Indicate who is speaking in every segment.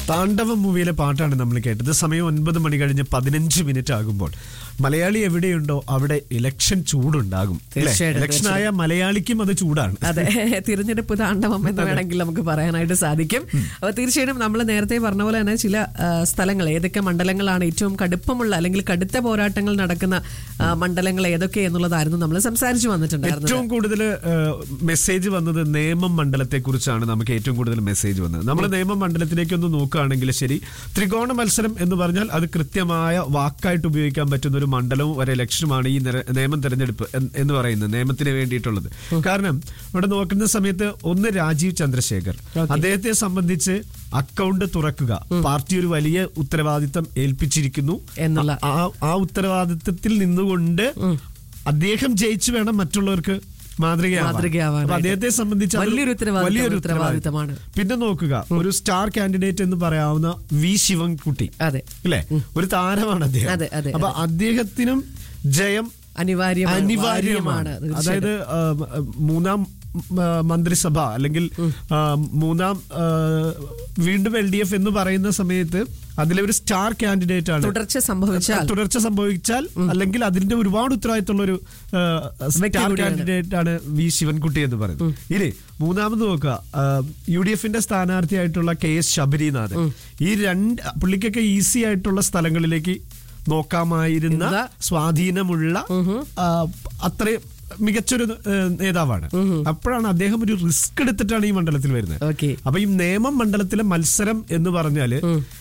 Speaker 1: താണ്ഡവം മൂവിയിലെ പാട്ടാണ് നമ്മൾ കേട്ടത് സമയം ഒൻപത് മണി കഴിഞ്ഞ് പതിനഞ്ച് മിനിറ്റ് ആകുമ്പോൾ മലയാളി എവിടെയുണ്ടോ അവിടെ ഇലക്ഷൻ ചൂടുണ്ടാകും
Speaker 2: തീർച്ചയായിട്ടും,
Speaker 1: ഇലക്ഷൻ ആയ മലയാളിക്കും അത് ചൂടാണ്
Speaker 2: അതെ തിരഞ്ഞെടുപ്പ് താണ്ഡവം എന്ന് വേണമെങ്കിൽ നമുക്ക് പറയാനായിട്ട് സാധിക്കും അപ്പൊ തീർച്ചയായിട്ടും നമ്മൾ നേരത്തെ പറഞ്ഞ പോലെ തന്നെ ചില ആ, സ്ഥലങ്ങൾ ഏതൊക്കെ മണ്ഡലങ്ങളാണ് ഏറ്റവും കടുപ്പമുള്ള അല്ലെങ്കിൽ കടുത്ത പോരാട്ടങ്ങൾ നടക്കുന്ന ആ, മണ്ഡലങ്ങൾ ഏതൊക്കെ എന്നുള്ളതായിരുന്നു നമ്മൾ സംസാരിച്ചു വന്നിട്ടുണ്ടായിരുന്നത്
Speaker 1: ഏറ്റവും കൂടുതൽ മെസ്സേജ് വന്നത് നേമം മണ്ഡലത്തെ കുറിച്ചാണ് നമുക്ക് ഏറ്റവും കൂടുതൽ മെസ്സേജ് വന്നത് നമ്മൾ നേമം മണ്ഡലത്തിലേക്ക് ഒന്ന് നോക്കുകയാണെങ്കിൽ ശരി ത്രികോണ മത്സരം എന്ന് പറഞ്ഞാൽ അത് കൃത്യമായ വാക്കായിട്ട് ഉപയോഗിക്കാൻ പറ്റുന്ന ഒരു മണ്ഡലവും ഒരു ഇലക്ഷനുമാണ് ഈ നിര- നിയമം തെരഞ്ഞെടുപ്പ് എന്ന് എന്ന് പറയുന്നത് നിയമത്തിന് വേണ്ടിയിട്ടുള്ളത് കാരണം ഇവിടെ നോക്കുന്ന സമയത്ത് ഒന്ന് രാജീവ് ചന്ദ്രശേഖർ അദ്ദേഹത്തെ സംബന്ധിച്ച് അക്കൗണ്ട് തുറക്കുക പാർട്ടി ഒരു വലിയ ഉത്തരവാദിത്തം ഏൽപ്പിച്ചിരിക്കുന്നു
Speaker 2: എന്നുള്ള
Speaker 1: ആ ആ ഉത്തരവാദിത്തത്തിൽ നിന്നുകൊണ്ട് അദ്ദേഹം ജയിച്ചു വേണം മറ്റുള്ളവർക്ക് മാതൃകയാവാൻ.
Speaker 2: മാതൃകയാവാനായിട്ട്.
Speaker 1: അപ്പൊ അദ്ദേഹത്തെ സംബന്ധിച്ച് അതൊരു
Speaker 2: വലിയൊരു ഉത്തരവാദിത്തം-
Speaker 1: വലിയൊരു
Speaker 2: ഉത്തരവാദിത്തമാണ്.
Speaker 1: പിന്നെ നോക്കുക ഒരു സ്റ്റാർ കാൻഡിഡേറ്റ് എന്ന് പറയാവുന്ന വി ശിവൻകുട്ടി
Speaker 2: അതെ
Speaker 1: അല്ലെ ഒരു താരമാണ് അദ്ദേഹം
Speaker 2: അതെ, അതെ,
Speaker 1: അപ്പൊ അദ്ദേഹത്തിനും ജയം
Speaker 2: അനിവാര്യമാണ്
Speaker 1: അനിവാര്യമാണ്
Speaker 2: തീർച്ചയായിട്ടും.
Speaker 1: അതായത് ആ, മൂന്നാം ആ, മന്ത്രിസഭ അല്ലെങ്കിൽ ആ, മൂന്നാം ആ, വീണ്ടും എൽ ഡി എഫ് എന്ന് പറയുന്ന സമയത്ത് അതിലെ ഒരു സ്റ്റാർ കാൻഡിഡേറ്റ് ആണ്
Speaker 2: തുടർച്ച സംഭവിച്ചാൽ
Speaker 1: തുടർച്ച സംഭവിച്ചാൽ അല്ലെങ്കിൽ അതിന്റെ ഒരുപാട് ഉത്തരവാദിത്തമുള്ള ഒരു സ്റ്റാർ
Speaker 2: കൂടിയാണ്.
Speaker 1: കാൻഡിഡേറ്റ് ആണ് വി ശിവൻകുട്ടി എന്ന് പറയുന്നത് ഇനി മൂന്നാമത് നോക്കുക ആ, യു ഡി എഫിന്റെ സ്ഥാനാർത്ഥിയായിട്ടുള്ള കെ എസ് ശബരിനാഥൻ ഈ രണ്ട് പുള്ളിക്കൊക്കെ ഈസി ആയിട്ടുള്ള സ്ഥലങ്ങളിലേക്ക് നോക്കാമായിരുന്ന
Speaker 2: എന്താ?
Speaker 1: സ്വാധീനമുള്ള ആ, അത്രയും മികച്ചൊരു ഏ, നേതാവാണ് അപ്പോഴാണ് അദ്ദേഹം ഒരു റിസ്ക് എടുത്തിട്ടാണ് ഈ മണ്ഡലത്തിൽ വരുന്നത്
Speaker 2: ഓക്കെ
Speaker 1: അപ്പൊ ഈ നേമം മണ്ഡലത്തിലെ മത്സരം എന്ന് പറഞ്ഞാല്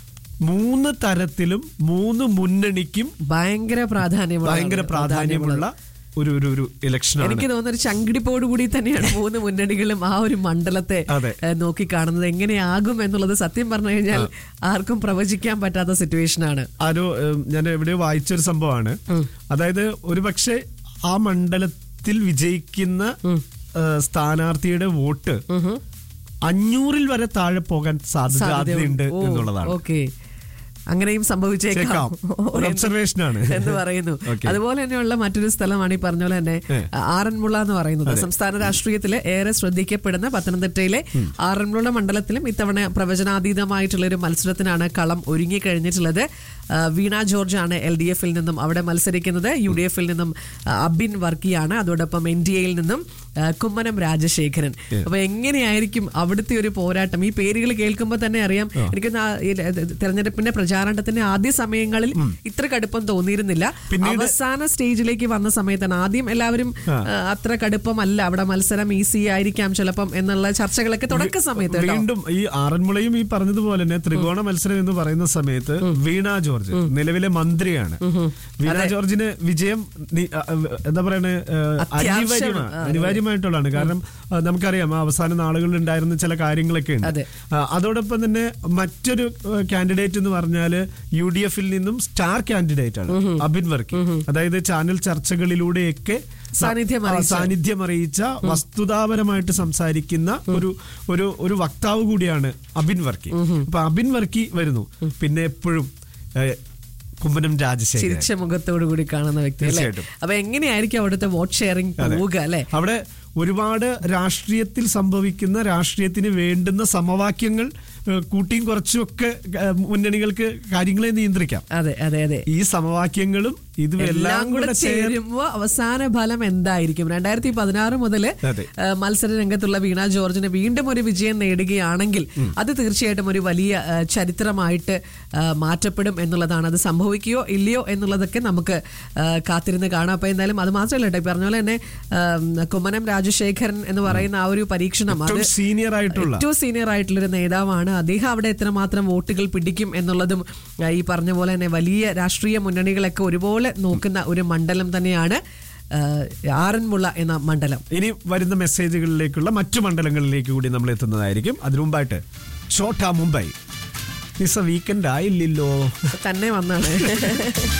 Speaker 1: മൂന്ന് തരത്തിലും മൂന്ന് മുന്നണിക്കും
Speaker 2: ഭയങ്കര പ്രാധാന്യമുള്ള
Speaker 1: ഭയങ്കര പ്രാധാന്യമുള്ള ഒരു ഒരു ഒരു ഇലക്ഷനാണ്
Speaker 2: എനിക്ക് തോന്നുന്ന ഒരു ചങ്കിടിപ്പോട് കൂടി തന്നെയാണ് മൂന്ന് മുന്നണികളും ആ ഒരു മണ്ഡലത്തെ
Speaker 1: അതെ.
Speaker 2: ഏഹ്, നോക്കിക്കാണുന്നത് എങ്ങനെയാകും എന്നുള്ളത് സത്യം പറഞ്ഞു കഴിഞ്ഞാൽ ആർക്കും പ്രവചിക്കാൻ പറ്റാത്ത സിറ്റുവേഷൻ ആണ്
Speaker 1: ആരോ ഏം, ഞാൻ എവിടെയോ വായിച്ചൊരു സംഭവമാണ് അതായത് ഒരു പക്ഷേ ആ മണ്ഡലത്തിൽ വിജയിക്കുന്ന ഏ, സ്ഥാനാർത്ഥിയുടെ വോട്ട് അഞ്ഞൂറിൽ വരെ താഴെ പോകാൻ സാധ്യത സാധ്യതയുണ്ട് എന്നുള്ളതാണ്
Speaker 2: ഓക്കെ അങ്ങനെയും സംഭവിച്ചേക്കാം
Speaker 1: ചേക്കാം. ഒരു observation ആണ്.
Speaker 2: എന്ന് പറയുന്നു
Speaker 1: Okay.
Speaker 2: അതുപോലെ തന്നെയുള്ള മറ്റൊരു സ്ഥലമാണ് ഈ പറഞ്ഞ പോലെ തന്നെ
Speaker 1: ഏ.
Speaker 2: ആറന്മുള എന്ന് പറയുന്നത് സംസ്ഥാന രാഷ്ട്രീയത്തിലെ ഏറെ ശ്രദ്ധിക്കപ്പെടുന്ന പത്തനംതിട്ടയിലെ ആറന്മുള മണ്ഡലത്തിലും ഇത്തവണ പ്രവചനാതീതമായിട്ടുള്ള ഒരു മത്സരത്തിനാണ് കളം ഒരുങ്ങിക്കഴിഞ്ഞിട്ടുള്ളത് ആ, വീണ ജോർജ് ആണ് എൽ ഡി എഫിൽ നിന്നും അവിടെ മത്സരിക്കുന്നത് യു ഡി എഫിൽ നിന്നും ആ, അബിൻ വർക്കിയാണ് അതോടൊപ്പം എൻ ഡി എയിൽ നിന്നും ആ, കുമ്മനം രാജശേഖരൻ അപ്പൊ എങ്ങനെയായിരിക്കും അവിടുത്തെ ഒരു പോരാട്ടം ഈ പേരുകൾ കേൾക്കുമ്പോൾ തന്നെ അറിയാം എനിക്ക് തെരഞ്ഞെടുപ്പിന്റെ പ്രചാരണത്തിന്റെ ആദ്യ സമയങ്ങളിൽ ഇത്ര കടുപ്പം തോന്നിയിരുന്നില്ല അവസാന സ്റ്റേജിലേക്ക് വന്ന സമയത്താണ് ആദ്യം എല്ലാവരും ആ, അത്ര കടുപ്പമല്ല അവിടെ മത്സരം ഈസി ആയിരിക്കാം ചിലപ്പം എന്നുള്ള ചർച്ചകളൊക്കെ തുടക്ക സമയത്ത് കേട്ടോ.
Speaker 1: വീണ്ടും ഈ ആറന്മുളയും ഈ പറഞ്ഞതുപോലെ തന്നെ ത്രികോണ മത്സരം എന്ന് പറയുന്ന സമയത്ത് വീണ ജോർജ് നിലവിലെ മന്ത്രിയാണ് വീണ ജോർജിന് വിജയം നി- ആ, എന്താ പറയണേ
Speaker 2: അത്യാവശ്യം,
Speaker 1: അനിവാര്യമാണ്
Speaker 2: ആ,
Speaker 1: അനിവാര്യമായിട്ടുള്ളതാണ് കാരണം ആ, നമുക്കറിയാം ആ അവസാന നാളുകളിൽ ഉണ്ടായിരുന്ന ചില കാര്യങ്ങളൊക്കെ ഉണ്ട്
Speaker 2: അതെ.
Speaker 1: ആ, അതോടൊപ്പം തന്നെ മറ്റൊരു കാൻഡിഡേറ്റ് എന്ന് പറഞ്ഞാല് യു ഡി എഫിൽ നിന്നും സ്റ്റാർ കാൻഡിഡേറ്റ് ആണ് അബിൻ വർക്കി അതായത് ചാനൽ ചർച്ചകളിലൂടെയൊക്കെ
Speaker 2: സാന്നിധ്യം
Speaker 1: ആ,
Speaker 2: അറിയിച്ച.
Speaker 1: സാന്നിധ്യം അറിയിച്ച വസ്തുതാപരമായിട്ട് സംസാരിക്കുന്ന ഒരു ഒരു ഒരു വക്താവ് കൂടിയാണ് അബിൻ വർക്കി അപ്പൊ അബിൻ വർക്കി വരുന്നു പിന്നെ എപ്പോഴും ഏ, കുമ്മനം രാജശേഖരൻ
Speaker 2: ചിരിച്ച മുഖത്തോടു കൂടി കാണുന്ന വ്യക്തി അല്ലേ
Speaker 1: തീർച്ചയായിട്ടും.
Speaker 2: അപ്പൊ എങ്ങനെയായിരിക്കും അവിടുത്തെ വോട്ട് ഷെയറിംഗ് പോവുക അല്ലെ
Speaker 1: അവിടെ ഒരുപാട് രാഷ്ട്രീയത്തിൽ സംഭവിക്കുന്ന രാഷ്ട്രീയത്തിന് വേണ്ടുന്ന സമവാക്യങ്ങൾ ഏ, കൂട്ടിയും കുറച്ചും ഒക്കെ ഏ, മുന്നണികൾക്ക് കാര്യങ്ങളെ നിയന്ത്രിക്കാം
Speaker 2: അതെ അതെ അതെ
Speaker 1: ഈ സമവാക്യങ്ങളും ഇതും
Speaker 2: എല്ലാം കൂടെ ചേരുമ്പോ അവസാന ഫലം എന്തായിരിക്കും രണ്ടായിരത്തി പതിനാറ് മുതൽ
Speaker 1: അതെ.
Speaker 2: മത്സര രംഗത്തുള്ള വീണ ജോർജിന് വീണ്ടും ഒരു വിജയം നേടുകയാണെങ്കിൽ അത് തീർച്ചയായിട്ടും ഒരു വലിയ ആ, ചരിത്രമായിട്ട് ആ, മാറ്റപ്പെടും എന്നുള്ളതാണ് അത് സംഭവിക്കുകയോ ഇല്ലയോ എന്നുള്ളതൊക്കെ നമുക്ക് ആ, കാത്തിരുന്ന് കാണാം അപ്പൊ എന്തായാലും അത് മാത്രമല്ല കേട്ടോ ഈ പറഞ്ഞ പോലെ തന്നെ ആ, കുമ്മനം രാജശേഖരൻ എന്ന് പറയുന്ന ആ ഒരു പരീക്ഷണം അത്
Speaker 1: ഏറ്റവും സീനിയർ ആയിട്ടുള്ള
Speaker 2: ഏറ്റവും സീനിയർ ആയിട്ടുള്ള ഒരു നേതാവാണ് അദ്ദേഹം അവിടെ എത്രമാത്രം വോട്ടുകൾ പിടിക്കും എന്നുള്ളതും ആ, ഈ പറഞ്ഞ പോലെ തന്നെ വലിയ രാഷ്ട്രീയ മുന്നണികളൊക്കെ ഒരുപോലെ നോക്കുന്ന ഒരു മണ്ഡലം തന്നെയാണ് ആ, ആറന്മുള എന്ന മണ്ഡലം
Speaker 1: ഇനി വരുന്ന മെസ്സേജുകളിലേക്കുള്ള മറ്റു മണ്ഡലങ്ങളിലേക്ക് കൂടി നമ്മൾ എത്തുന്നതായിരിക്കും അതിനു മുമ്പായിട്ട് ഷോർട്ട് ആ മുംബൈ ഇസ് വീക്കെൻഡ് ആയില്ലല്ലോ
Speaker 2: തന്നെ വന്നാണ്